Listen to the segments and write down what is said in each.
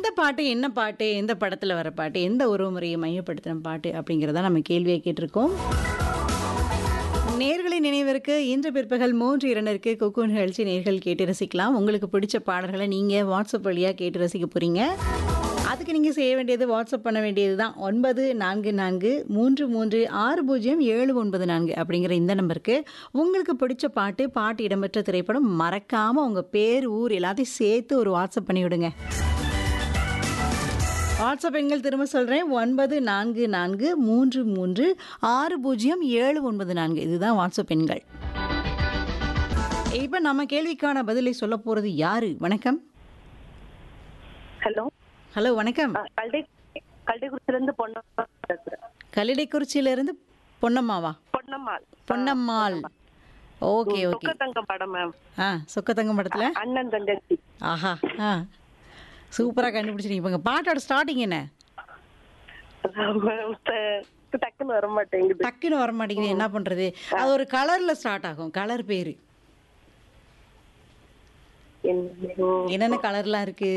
எந்த பாட்டு என்ன பாட்டு எந்த படத்தில் வர பாட்டு எந்த உறவுமுறையை மையப்படுத்தின பாட்டு அப்படிங்கிறத நம்ம கேள்வியை கேட்டிருக்கோம் நேர்களை நினைவிற்கு இன்று பிற்பகல் மூன்று இரண்டருக்கு கொக்கு நிகழ்ச்சி நேர்கள் கேட்டு ரசிக்கலாம் உங்களுக்கு பிடிச்ச பாடல்களை நீங்கள் வாட்ஸ்அப் வழியாக கேட்டு ரசிக்க போகிறீங்க அதுக்கு நீங்கள் செய்ய வேண்டியது வாட்ஸ்அப் பண்ண வேண்டியது தான் ஒன்பது நான்கு நான்கு மூன்று மூன்று ஆறு பூஜ்ஜியம் ஏழு ஒன்பது நான்கு அப்படிங்கிற இந்த நம்பருக்கு உங்களுக்கு பிடிச்ச பாட்டு பாட்டு இடம்பெற்ற திரைப்படம் மறக்காமல் உங்கள் பேர் ஊர் எல்லாத்தையும் சேர்த்து ஒரு வாட்ஸ்அப் பண்ணி விடுங்க வாட்ஸ்அப் எண்கள் திரும்ப சொல்கிறேன் ஒன்பது நான்கு நான்கு மூன்று மூன்று ஆறு பூஜ்ஜியம் ஏழு ஒன்பது நான்கு இதுதான் வாட்ஸ்அப் எண்கள் இப்போ நம்ம கேள்விக்கான பதிலை சொல்ல போகிறது யாரு வணக்கம் ஹலோ ஹலோ வணக்கம் கல்டை கல்டைக்குறிச்சில இருந்து பொன்னம்மா பேசுறேன் கல்லிடைக்குறிச்சியிலேருந்து பொன்னம்மாவா பொன்னம்மாள் பொன்னம்மாள் ஓகே ஓகே சொக்கத்தங்கம் படம் மேம் ஆ சொக்கத்தங்கம் படத்தில் அண்ணன் தங்கச்சி ஆஹா ஆ சூப்பராக கண்டுபிடிச்சிருக்கீங்க இப்போ பாட்டோட ஸ்டார்டிங் என்ன மேம், ட- டக்குன்னு வர மாட்டேங்குது டக்குன்னு வர மாட்டேங்குது என்ன பண்ணுறது அது ஒரு கலரில் ஸ்டார்ட் ஆகும் கலர் பேர் என்ன- என்னென்ன கலர்லாம் இருக்கு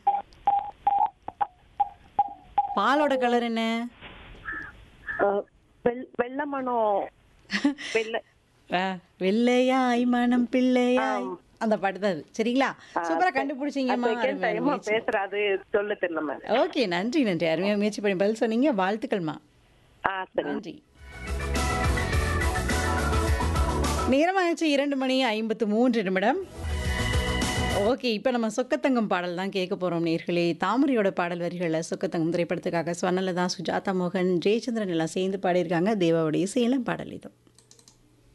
பாலோட கலர் என்ன அஹ், வெள்- வெள்ளை மனம் வெள்ளை ஆ, வெள்ளையாய் மனம் பிள்ளையாய் அந்த பாட்டு தான் அது சரிங்களா சூப்பரா கண்டுபிடிச்சிங்கம்மா செகண்ட் டைமா பேசுற அது சொல்ல தெரியல மேம் ஓகே நன்றி நன்றி அருமையாக முயற்சி பண்ணி பதில் சொன்னீங்க வாழ்த்துக்கள்மா ஆ சரி நன்றி நேரமாகிடுச்சு இரண்டு மணி ஐம்பத்து மூன்று நிமிடம் ஓகே இப்போ நம்ம சொக்கத்தங்கம் பாடல் தான் கேட்க போகிறோம் நேர்களே தாமரையோட பாடல் வரிகளில் சொக்கத்தங்கம் திரைப்படத்துக்காக ஸ்வர்ணலதா சுஜாதா மோகன் ஜெயச்சந்திரன் எல்லாம் சேர்ந்து பாடியிருக்காங்க தேவாவுடைய சேலம் பாடல் இது